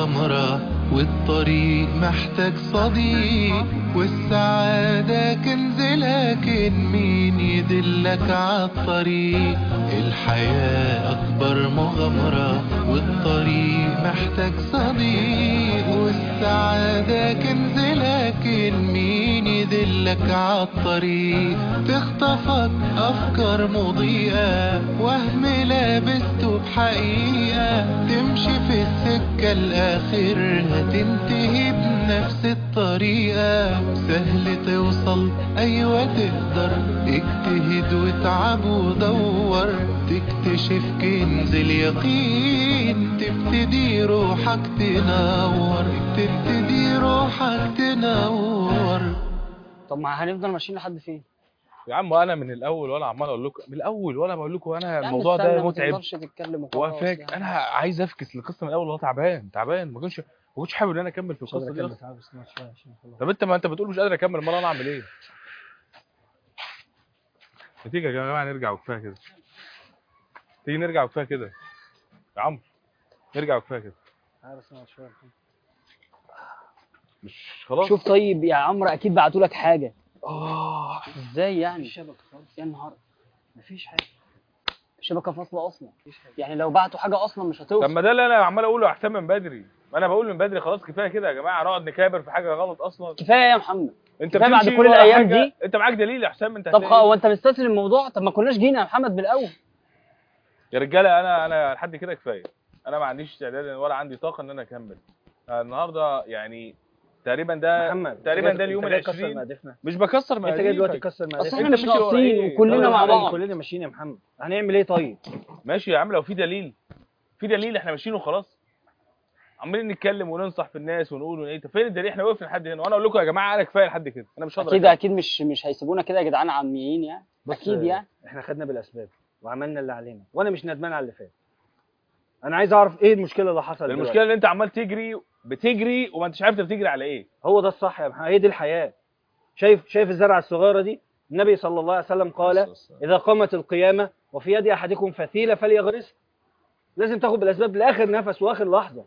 مغامرة والطريق محتاج صديق والسعادة كنز لكن مين يدلك عالطريق الحياة أكبر مغامرة والطريق محتاج صديق والسعادة كنز لكن مين يدلك عالطريق تخطفك أفكار مضيئة وهم لابسته بحقيقة تمشي في السكة الآخر هتنتهي بنفس الطريقة سهل توصل أيوة تقدر اجتهد واتعب ودور تكتشف كنز اليقين تبتدي روحك تنور تبتدي روحك تنور طب ما هنفضل ماشيين لحد فين؟ يا عم انا من الاول وانا عمال اقول لكم من الاول وانا بقول لكم انا يا عم الموضوع استنى، ده ما متعب تقدرش تتكلم وخلاص وفاك يعني. انا عايز افكس القصه من الاول وهو تعبان تعبان ما كنتش ما كنتش حابب ان انا اكمل في القصه دي أصلاً. طب انت ما انت بتقول مش قادر اكمل امال انا اعمل ايه ما تيجي يا جماعه نرجع وكفايه كده تيجي نرجع وكفايه كده يا عمرو نرجع وكفايه كده مش خلاص شوف طيب يا عمرو اكيد بعتوا لك حاجه اه ازاي يعني يا نهار مفيش حاجه الشبكه فاصله اصلا يعني لو بعتوا حاجه اصلا مش طب هتوصل ما ده اللي انا عمال اقوله احسن من بدري ما انا بقول من بدري خلاص كفايه كده يا جماعه نقعد نكابر في حاجه غلط اصلا كفايه يا محمد انت كفاية بعد بتمشي كل ورا الأيام حاجة- دي؟ انت معاك دليل يا حسام انت طب هتلاقي خ... هو انت مستسهل الموضوع طب ما كناش جينا يا محمد بالاول يا رجاله انا انا لحد كده كفايه انا ما عنديش استعداد ولا عندي طاقه ان انا اكمل أنا النهارده يعني تقريبا ده محمد تقريبا ده اليوم ال 20 مقادفنا مش بكسر انت جاي دلوقتي مقاديفك تكسر اصل مقادفنا احنا انت مش ماشي ورا ناقصين ايه؟ وكلنا طب مع احنا بعض كلنا ماشيين يا محمد هنعمل ايه طيب ماشي يا عم لو في دليل في دليل احنا ماشيين وخلاص عمالين نتكلم وننصح في الناس ونقول ون ايه طب فين الدليل احنا وقفنا لحد هنا وانا اقول لكم يا جماعه انا كفايه لحد كده انا مش هقدر اكيد أكمل. اكيد مش مش هيسيبونا كده يا جدعان عميين يعني بص اكيد يعني احنا خدنا بالاسباب وعملنا اللي علينا وانا مش ندمان على اللي فات انا عايز اعرف ايه المشكله اللي حصلت المشكله دلوقتي. ان انت عمال تجري بتجري وما انتش عارف انت بتجري على ايه هو ده الصح يا محمد هي دي الحياه شايف شايف الزرعه الصغيره دي النبي صلى الله عليه وسلم قال اذا قامت القيامه وفي يد احدكم فتيله فليغرسها لازم تاخد بالاسباب لاخر نفس واخر لحظه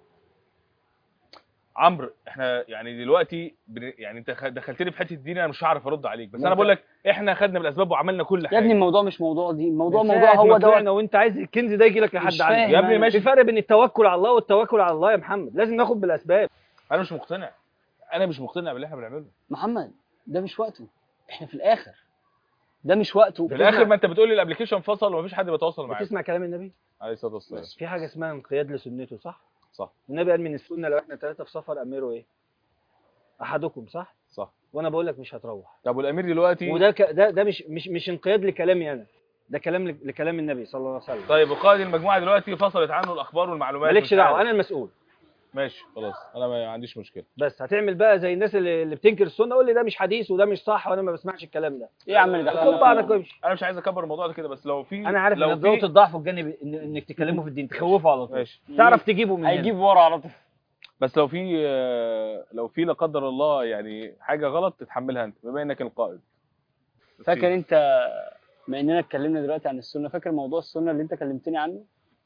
عمرو احنا يعني دلوقتي بن... يعني انت خ- دخلتني في حته الدين انا مش هعرف ارد عليك بس ما انا انت- بقول لك احنا خدنا بالاسباب وعملنا كل حاجه يا ابني الموضوع مش موضوع دي الموضوع من موضوع ساعة هو ما ده طلعنا وانت عايز الكنز ده يجي لك لحد مش عندك فاهم يا ابني أنا. ماشي في فرق بين التوكل على الله والتوكل على الله يا محمد لازم ناخد بالاسباب انا مش مقتنع انا مش مقتنع باللي احنا بنعمله محمد ده مش وقته احنا في الاخر ده مش وقته في الاخر ما انت بتقول لي الابلكيشن فصل ومفيش حد بيتواصل معاك بتسمع كلام النبي عليه الصلاه والسلام في حاجه اسمها انقياد لسنته صح صح النبي قال من السنه لو احنا ثلاثه في سفر امروا ايه احدكم صح صح وانا بقول لك مش هتروح طب والامير دلوقتي وده ك... ده ده مش مش مش انقياد لكلامي انا ده كلام لك- لكلام النبي صلى الله عليه وسلم طيب وقائد المجموعه دلوقتي فصلت عنه الاخبار والمعلومات مالكش مش دعوه عارف. انا المسؤول ماشي خلاص انا ما عنديش مشكله بس هتعمل بقى زي الناس اللي, اللي بتنكر السنه قول لي ده مش حديث وده مش صح وانا ما بسمعش الكلام ده ايه يا عم اللي خد دخلنا بعضك فيه؟ وامشي انا مش عايز اكبر الموضوع ده كده بس لو في انا عارف لو ان نقطه في الضعف الجانبي إن انك تكلمه في الدين تخوفه على طول ماشي تعرف تجيبه من هنا. هيجيب ورا على طول بس لو في آه، لو في لا قدر الله يعني حاجه غلط تتحملها انت بما انك القائد فاكر انت بما اننا اتكلمنا دلوقتي عن السنه فاكر موضوع السنه اللي انت كلمتني عنه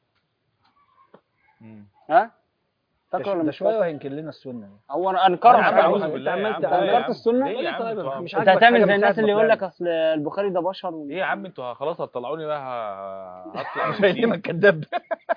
مم. ها فاكر ولا ده مش شويه فاكر وهينكر لنا السنه هو انا انكرت يا عم أعوذ اعوذ بقى. بالله أنت يا عملت- عم، لا يا أنكرت عم. السنة؟ ليه يا عم طيب، انتوا- مش انت عاجبك هتعمل حاجة زي من الناس ساعة اللي ما يقول لك طلعنا. اصل البخاري ده بشر و... ايه يا عم انتوا خلاص هتطلعوني بقى ه- هطلع من فاهمك الدين. كداب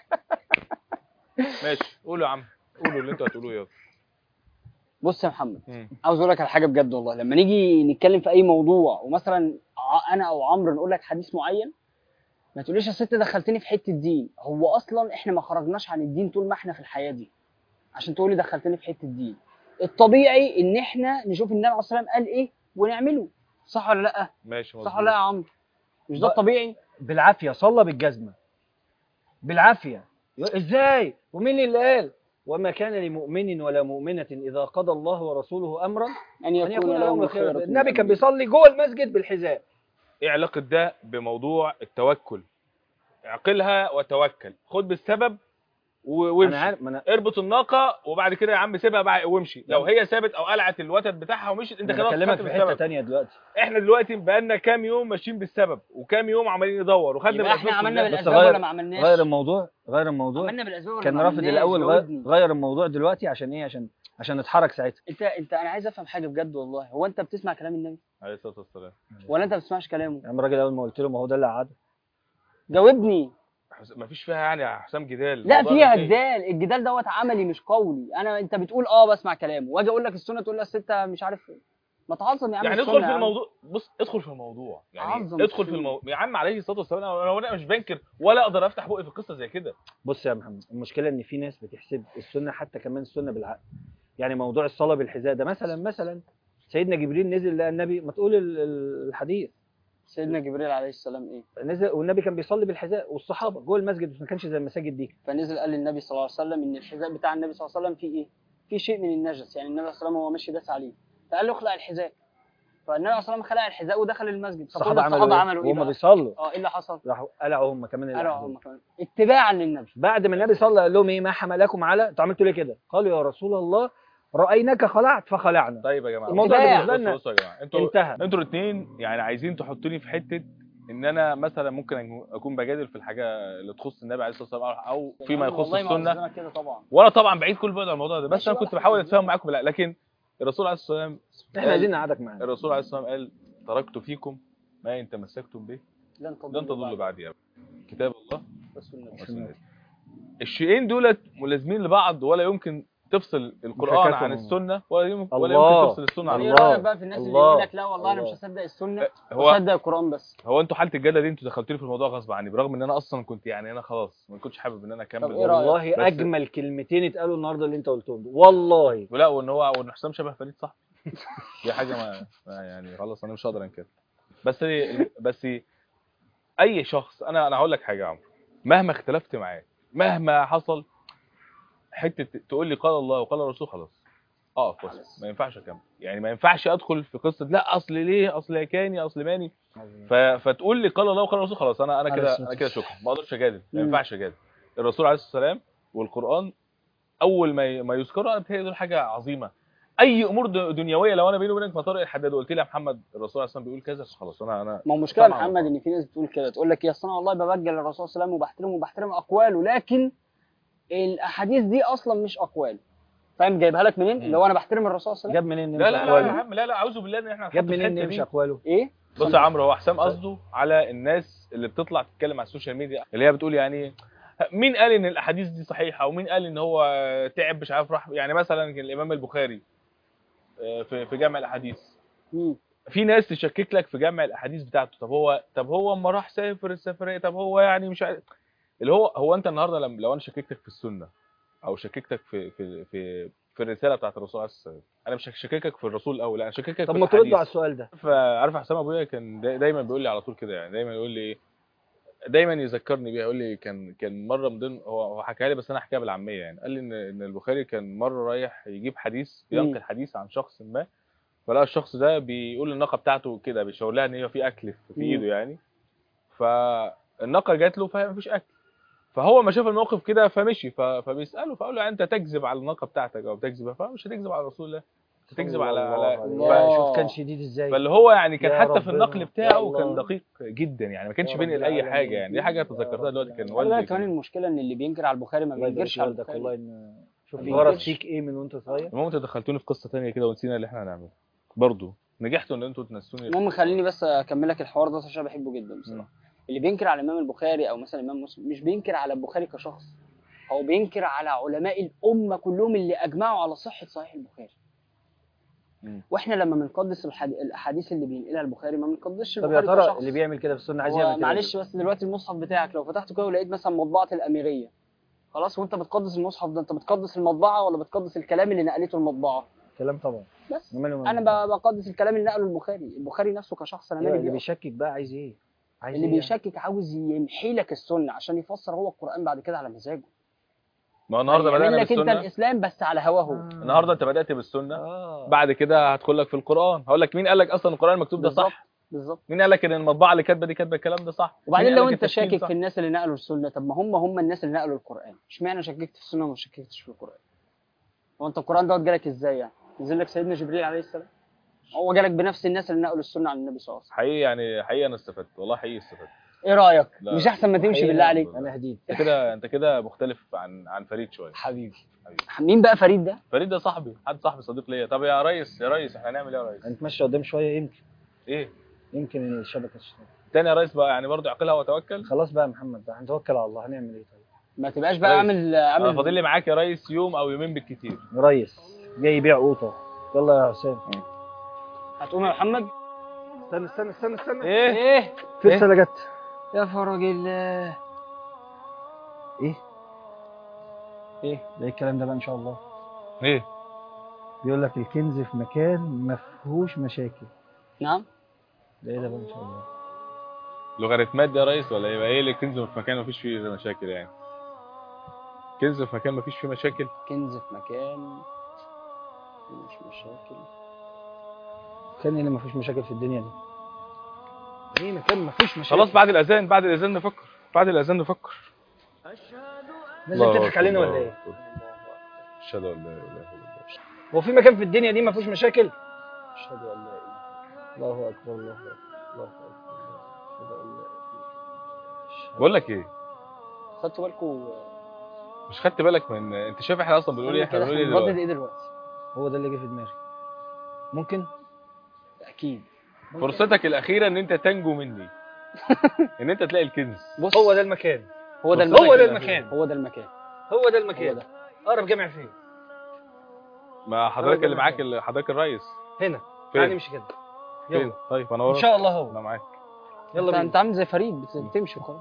ماشي قولوا يا عم قولوا اللي انتوا هتقولوه يلا بص يا محمد مم. عاوز اقول لك على حاجه بجد والله لما نيجي نتكلم في اي موضوع ومثلا ع- انا او عمرو نقول لك حديث معين ما تقوليش يا ست دخلتني في حته دين هو اصلا احنا ما خرجناش عن الدين طول ما احنا في الحياه دي عشان تقولي دخلتني في حته دين الطبيعي ان احنا نشوف النبي عليه الصلاه والسلام قال ايه ونعمله صح ولا لا ماشي صح ولا لا يا عمرو مش ده ب- الطبيعي بالعافيه صلى بالجزمه بالعافيه ازاي ومين اللي قال وما كان لمؤمن ولا مؤمنة إذا قضى الله ورسوله أمرا ان أن يكون لهم لهم الخيرة الخيرة النبي كان بيصلي جوه المسجد بالحذاء ايه علاقه ده بموضوع التوكل اعقلها وتوكل خد بالسبب و- انا وامشي عارف ما انا اربط الناقه وبعد كده يا عم سيبها بقى وامشي لو هي سابت او قلعت الوتد بتاعها ومشيت انت انا خلاص بكلمك خدت في حته بالسبب تانية دلوقتي احنا دلوقتي بقالنا كام يوم ماشيين بالسبب وكام يوم عمالين ندور وخدنا يبقى احنا بالأسباب عملنا كلها. بس بالاسباب غير- ولا ما عملناش غير الموضوع غير الموضوع عملنا بالاسباب ولا كان ما رافض عملناش؟ الاول غير, جاوبني. غير الموضوع دلوقتي عشان ايه عشان عشان نتحرك ساعتها انت انت انا عايز افهم حاجه بجد والله هو انت بتسمع كلام النبي عليه الصلاه والسلام ولا انت ما بتسمعش كلامه يا عم الراجل اول ما قلت له ما هو ده اللي قعده جاوبني ما فيش فيها يعني يا حسام جدال لا الموضوع فيها نسيت. جدال الجدال دوت عملي مش قولي انا انت بتقول اه بسمع كلامه واجي اقول لك السنه تقول لي اصل انت مش عارف إيه. ما تعظم يا عم يعني السنة ادخل يا في عم. الموضوع بص ادخل في الموضوع يعني عظم ادخل في السنة. الموضوع يا عم عليه الصلاه والسلام انا انا مش بنكر ولا اقدر افتح بقي في قصه زي كده بص يا محمد المشكله ان في ناس بتحسب السنه حتى كمان السنه بالعقل يعني موضوع الصلاه بالحذاء ده مثلا مثلا سيدنا جبريل نزل لقى النبي ما تقول ال- ال- الحديث سيدنا جبريل عليه السلام ايه نزل والنبي كان بيصلي بالحذاء والصحابه جوه المسجد بس ما كانش زي المساجد دي فنزل قال للنبي صلى الله عليه وسلم ان الحذاء بتاع النبي صلى الله عليه وسلم فيه ايه فيه شيء من النجس يعني النبي صلى الله عليه وسلم وهو ماشي داس عليه فقال له اخلع الحذاء فالنبي صلى الله عليه وسلم خلع الحذاء ودخل المسجد فكل الصحابه الصحابه عملوا عملوا ايه ايه وهم بقى؟ بيصلوا اه ايه اللي حصل راحوا قلعوا هم كمان قالوا الأحذية. هم كمان اتباعا للنبي بعد ما النبي صلى قال لهم ايه ما حملكم على انتوا عملتوا ليه كده قالوا يا رسول الله رايناك خلعت فخلعنا طيب يا جماعه الموضوع اتباع. بالنسبه لنا بصوا بصوا يا جماعه انتوا انتهى انتوا الاثنين يعني عايزين تحطوني في حته ان انا مثلا ممكن اكون بجادل في الحاجه اللي تخص النبي عليه الصلاه والسلام او فيما يخص والله ما السنه قصدنا كده طبعا وانا طبعا بعيد كل بعد عن الموضوع ده بس ماشي انا ولا كنت حاجة. بحاول اتفاهم معاكم لا لكن الرسول عليه الصلاه والسلام احنا عايزين نقعدك معانا الرسول عليه الصلاه والسلام قال تركت فيكم ما ان تمسكتم به لن تضلوا لن تضلوا بعدي ابدا كتاب الله والسنة. وسنتي الشيئين دولت ملازمين لبعض ولا يمكن تفصل القران مفككهم عن هم. السنه ولا يمكن ولا الله. يمكن تفصل السنه عن ايه القران الله. رايك بقى في الناس اللي الله. يقول لك لا والله انا مش الله. هصدق السنه هو وصدق القران بس هو انتوا حاله الجدل دي انتوا دخلتوني في الموضوع غصب عني برغم ان انا اصلا كنت يعني انا خلاص ما كنتش حابب ان انا اكمل طب ايه رأيك؟ والله بس- اجمل كلمتين اتقالوا النهارده اللي انت قلتهم دول. والله ولا وان هو وان حسام شبه فريد صح دي حاجه ما ما يعني خلاص انا مش هقدر انكر بس بس اي شخص انا انا هقول لك حاجه يا عمرو مهما اختلفت معاه مهما حصل حته تقول لي قال الله وقال الرسول خلاص اقف بس ما ينفعش اكمل يعني ما ينفعش ادخل في قصه لا اصل ليه اصل كاني اصل ماني ف... فتقول لي قال الله وقال الرسول خلاص انا انا عليه كده الصلاة انا كده شكرا ما اقدرش اجادل ما مم. ينفعش اجادل الرسول عليه الصلاه والسلام والقران اول ما ي- ما يذكروا انا بتهيألي دول حاجه عظيمه اي امور د- دنيويه لو انا بيني وبينك مطارق الحداد وقلت لي يا محمد الرسول عليه الصلاه والسلام بيقول كذا خلاص انا انا ما هو المشكله يا طبعاً. محمد ان في ناس بتقول كده تقول لك يا اصل انا والله ببجل الرسول صلى الله عليه وسلم وبحترمه وبحترم اقواله لكن الاحاديث دي اصلا مش اقوال فاهم جايبها لك منين اللي هو انا بحترم الرسول صلى الله عليه جاب منين لا نمشي لا لا يا اقواله عم لا لا اعوذ بالله ان احنا نحط جاب في منين الحتة نمشي دي. اقواله وسلم ايه بص يا عمرو هو حسام قصده على الناس اللي بتطلع تتكلم على السوشيال ميديا اللي هي بتقول يعني مين قال ان الاحاديث دي صحيحه ومين قال ان هو تعب مش عارف راح يعني مثلا كان الامام البخاري آه، في في جامع الاحاديث مم. في ناس تشكك لك في جمع الاحاديث بتاعته طب هو طب هو اما راح سافر السفريه طب هو يعني مش عارف اللي هو هو انت النهارده لما لو انا شككتك في السنه او شككتك في في في في الرساله بتاعت الرسول عليه الصلاه والسلام انا مش هشككك في الرسول الاول لا انا هشككك طب في ما تردوا على الأحاديث. السؤال ده عارف عارف حسام ابويا كان دا- دايما بيقول لي على طول كده يعني دايما يقول لي ايه دايما يذكرني بيها يقول لي كان كان مره من ضمن هو هو حكى لي بس انا احكيها بالعاميه يعني قال لي ان ان البخاري كان مره رايح يجيب حديث بينقل حديث عن شخص ما فلقى الشخص ده بيقول الناقه بتاعته كده بيشاور لها ان هي في اكل في في مم. ايده يعني فالناقه جات له فهي مفيش اكل فهو ما شاف الموقف كده فمشي ف- فبيساله فقال له يعني انت تكذب على الناقه بتاعتك او تكذب فمش هتكذب على رسول الله تكذب على على الله. شوف كان شديد ازاي فاللي هو يعني كان يا حتى في ربنا. النقل يا بتاعه الله. كان دقيق جدا يعني ما كانش يا بينقل رب اي العالمين. حاجه يعني دي حاجه يا تذكرتها رب دلوقتي كان خلي بالك والدي كمان كان- المشكله ان اللي بينكر على البخاري ما الله بينكرش يبارك على في والدك البخاري والله ان شوف ما غرض بينكرش. فيك ايه من وانت صغير المهم انتوا دخلتوني في قصه تانية كده ونسينا اللي احنا هنعمله برضه نجحتوا ان انتوا تنسوني المهم خليني بس اكمل لك الحوار ده عشان بحبه جدا بصراحه اللي بينكر على الامام البخاري او مثلا الامام مسلم مش بينكر على البخاري كشخص هو بينكر على علماء الامه كلهم اللي اجمعوا على صحه صحيح البخاري مم. واحنا لما بنقدس الحد... الاحاديث اللي بينقلها البخاري ما بنقدسش طب يا البخاري ترى كشخص اللي بيعمل كده في السنه عايز هو يعمل كده معلش بس دلوقتي المصحف بتاعك لو فتحته كده ولقيت مثلا مطبعه الاميريه خلاص وانت بتقدس المصحف ده انت بتقدس المطبعه ولا بتقدس الكلام اللي نقلته المطبعه كلام طبعا بس أنا مالي ومال انا البخاري. ب- بقدس الكلام اللي نقله البخاري البخاري نفسه كشخص انا أيوة، مالي اللي بيه بيشكك بقى عايز ايه عايز اللي إيه يعني؟ بيشكك عاوز يمحي لك السنه عشان يفسر هو القران بعد كده على مزاجه ما هو النهارده يعمل بدانا لك انت بالسنه الاسلام بس على هواه هو آه. النهارده انت بدات بالسنه اه بعد كده هدخل لك في القران هقول لك مين قال لك اصلا القران المكتوب ده بالظبط. صح بالظبط مين قال لك ان المطبعه اللي كاتبه دي كاتبه الكلام ده صح وبعدين مين قال لو لك انت التشكيل شاكك صح؟ في الناس اللي نقلوا السنه طب ما هم هم الناس اللي نقلوا القران اشمعنى شككت في السنه وما شككتش في القران هو انت القران دوت جالك ازاي يعني نزل لك سيدنا جبريل عليه السلام هو جالك بنفس الناس اللي نقلوا السنه عن النبي صلى الله عليه حقيقي يعني حقيقي انا استفدت والله حقيقي استفدت وسلم ايه رايك لا. مش احسن ما تمشي حقيقي بالله لا. عليك انا هديت انت كده انت كده مختلف عن عن فريد شويه حبيبي حبيبي. مين بقى فريد ده فريد ده صاحبي حد صاحبي صديق ليا طب يا ريس يا ريس احنا هنعمل ايه يا ريس هنتمشى قدام شويه يمكن ايه يمكن الشبكه تشتغل تاني يا ريس بقى يعني برضه اعقلها وتوكل خلاص بقى يا محمد بقى هنتوكل على الله هنعمل ايه طيب ما تبقاش بقى ريس. عامل انا عامل فاضل لي معاك يا ريس يوم او يومين بالكتير ريس جاي يبيع قوطه يلا يا حسين هتقوم يا محمد استنى استنى استنى استنى ايه ايه في رساله جت يا فرج الله ايه ايه ده ايه الكلام ده بقى ان شاء الله ايه بيقول لك الكنز في مكان ما فيهوش مشاكل نعم ده ايه ده بقى ان شاء الله لوغاريتمات دي يا ريس ولا ايه ايه اللي كنز في مكان مفيش فيه مشاكل يعني كنز في مكان مفيش فيه مشاكل كنز في مكان مش مشاكل كان اللي ما فيهوش مشاكل في الدنيا دي ايه مكان ما فيهوش مشاكل خلاص بعد الاذان بعد الاذان نفكر بعد الاذان نفكر لازم تضحك علينا ولا ايه اشهد ان لا اله الا الله هو في مكان في الدنيا دي ما فيهوش مشاكل اشهد ان لا اله الله اكبر الله اكبر الله اكبر اشهد ان لا اله أشهد- بقول لك ايه خدتوا بالكم مش خدت بالك من انت شايف احنا اصلا بنقول ايه احنا كده بنقول ايه بنردد دلوقتي ايه دلوقتي هو ده اللي جه في دماغي ممكن اكيد فرصتك الاخيره ان انت تنجو مني ان انت تلاقي الكنز بص هو ده المكان هو ده بص، المكان هو ده المكان هو ده المكان هو ده هو المكان ده اقرب جامع فين ما حضرتك اللي معاك اللي- حضرتك الريس هنا فين؟ تعالى نمشي كده فين يلا طيب انا ان وراك شاء الله هو انا معاك يلا انت, بينا انت عامل زي فريد بت- بتمشي وخلاص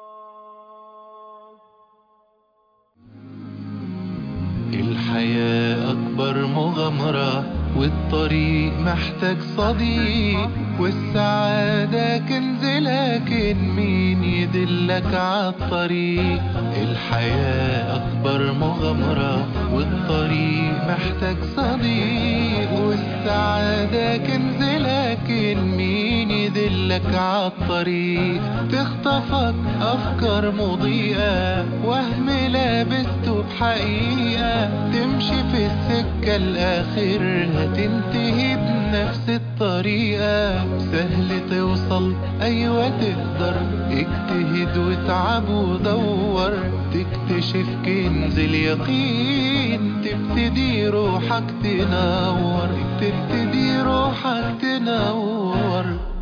الحياة أكبر مغامرة والطريق محتاج صديق والسعادة كنز لكن مين يدلك عالطريق الحياة أكبر مغامرة والطريق محتاج صديق والسعادة كنز لكن مين يدلك عالطريق تخطفك أفكار مضيئة وهم لابسته بحقيقة تمشي في السكة الآخر هتنتهي بنفس الطريقة سهل توصل أيوة تقدر اجتهد واتعب ودور تكتشف كنز اليقين تبتدي روحك تنور تبتدي روحك تنور